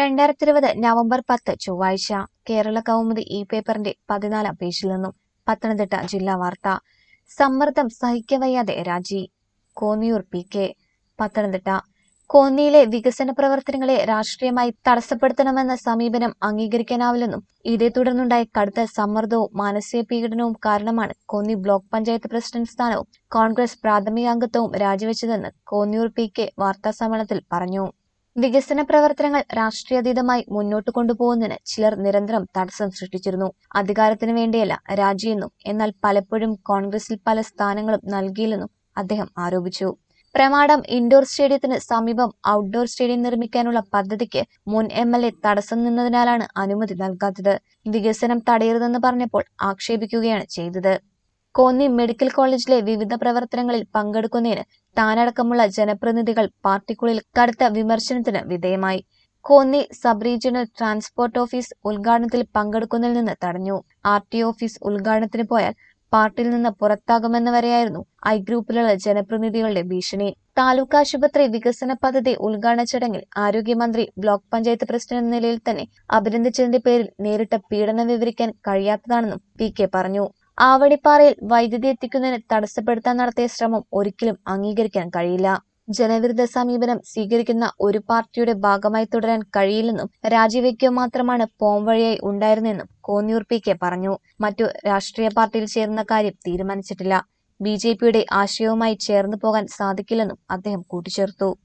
രണ്ടായിരത്തി ഇരുപത് നവംബർ പത്ത് ചൊവ്വാഴ്ച കേരള കൗമുദി ഇ പേപ്പറിന്റെ പതിനാലാം പേജിൽ നിന്നും പത്തനംതിട്ട ജില്ലാ വാർത്ത സമ്മർദ്ദം സഹിക്കവയ്യാതെ രാജി കോന്നിയൂർ പി കെ പത്തനംതിട്ട കോന്നിയിലെ വികസന പ്രവർത്തനങ്ങളെ രാഷ്ട്രീയമായി തടസ്സപ്പെടുത്തണമെന്ന സമീപനം അംഗീകരിക്കാനാവില്ലെന്നും ഇതേ തുടർന്നുണ്ടായ കടുത്ത സമ്മർദ്ദവും മാനസിക പീഡനവും കാരണമാണ് കോന്നി ബ്ലോക്ക് പഞ്ചായത്ത് പ്രസിഡന്റ് സ്ഥാനവും കോൺഗ്രസ് പ്രാഥമിക അംഗത്വവും രാജിവെച്ചതെന്ന് കോന്നിയൂർ പി കെ വാർത്താസമ്മേളനത്തിൽ പറഞ്ഞു വികസന പ്രവർത്തനങ്ങൾ രാഷ്ട്രീയാതീതമായി മുന്നോട്ട് കൊണ്ടുപോകുന്നതിന് ചിലർ നിരന്തരം തടസ്സം സൃഷ്ടിച്ചിരുന്നു അധികാരത്തിന് വേണ്ടിയല്ല രാജിയെന്നും എന്നാൽ പലപ്പോഴും കോൺഗ്രസിൽ പല സ്ഥാനങ്ങളും നൽകിയില്ലെന്നും അദ്ദേഹം ആരോപിച്ചു പ്രമാടം ഇൻഡോർ സ്റ്റേഡിയത്തിന് സമീപം ഔട്ട്ഡോർ സ്റ്റേഡിയം നിർമ്മിക്കാനുള്ള പദ്ധതിക്ക് മുൻ എം എൽ എ തടസ്സം നിന്നതിനാലാണ് അനുമതി നൽകാത്തത് വികസനം തടയരുതെന്ന് പറഞ്ഞപ്പോൾ ആക്ഷേപിക്കുകയാണ് ചെയ്തത് കോന്നി മെഡിക്കൽ കോളേജിലെ വിവിധ പ്രവർത്തനങ്ങളിൽ പങ്കെടുക്കുന്നതിന് താനടക്കമുള്ള ജനപ്രതിനിധികൾ പാർട്ടിക്കുള്ളിൽ കടുത്ത വിമർശനത്തിന് വിധേയമായി Konni sub regional transport office ഉദ്ഘാടനത്തിൽ പങ്കെടുക്കുന്നതിൽ നിന്ന് തടഞ്ഞു ആർ ടി ഓഫീസ് ഉദ്ഘാടനത്തിന് പോയാൽ പാർട്ടിയിൽ നിന്ന് പുറത്താകുമെന്ന് വരെയായിരുന്നു ഐ ഗ്രൂപ്പിലുള്ള ജനപ്രതിനിധികളുടെ ഭീഷണി താലൂക്ക് ആശുപത്രി വികസന പദ്ധതി ഉദ്ഘാടന ചടങ്ങിൽ ആരോഗ്യമന്ത്രി ബ്ലോക്ക് പഞ്ചായത്ത് പ്രസിഡന്റ് എന്ന നിലയിൽ തന്നെ അഭിനന്ദിച്ചതിന്റെ പേരിൽ നേരിട്ട പീഡനം വിവരിക്കാൻ കഴിയാത്തതാണെന്നും പി കെ പറഞ്ഞു ആവടിപ്പാറയിൽ വൈദ്യുതി എത്തിക്കുന്നതിന് തടസ്സപ്പെടുത്താൻ നടത്തിയ ശ്രമം ഒരിക്കലും അംഗീകരിക്കാൻ കഴിയില്ല ജനവിരുദ്ധ സമീപനം സ്വീകരിക്കുന്ന ഒരു പാർട്ടിയുടെ ഭാഗമായി തുടരാൻ കഴിയില്ലെന്നും രാജിവെക്കുക മാത്രമാണ് പോംവഴിയായി ഉണ്ടായിരുന്നെന്നും കോന്നിയൂർ പി കെ പറഞ്ഞു മറ്റു രാഷ്ട്രീയ പാർട്ടിയിൽ ചേരുന്ന കാര്യം തീരുമാനിച്ചിട്ടില്ല ബി ജെ പിയുടെ ആശയവുമായി ചേർന്നു പോകാൻ സാധിക്കില്ലെന്നും അദ്ദേഹം കൂട്ടിച്ചേർത്തു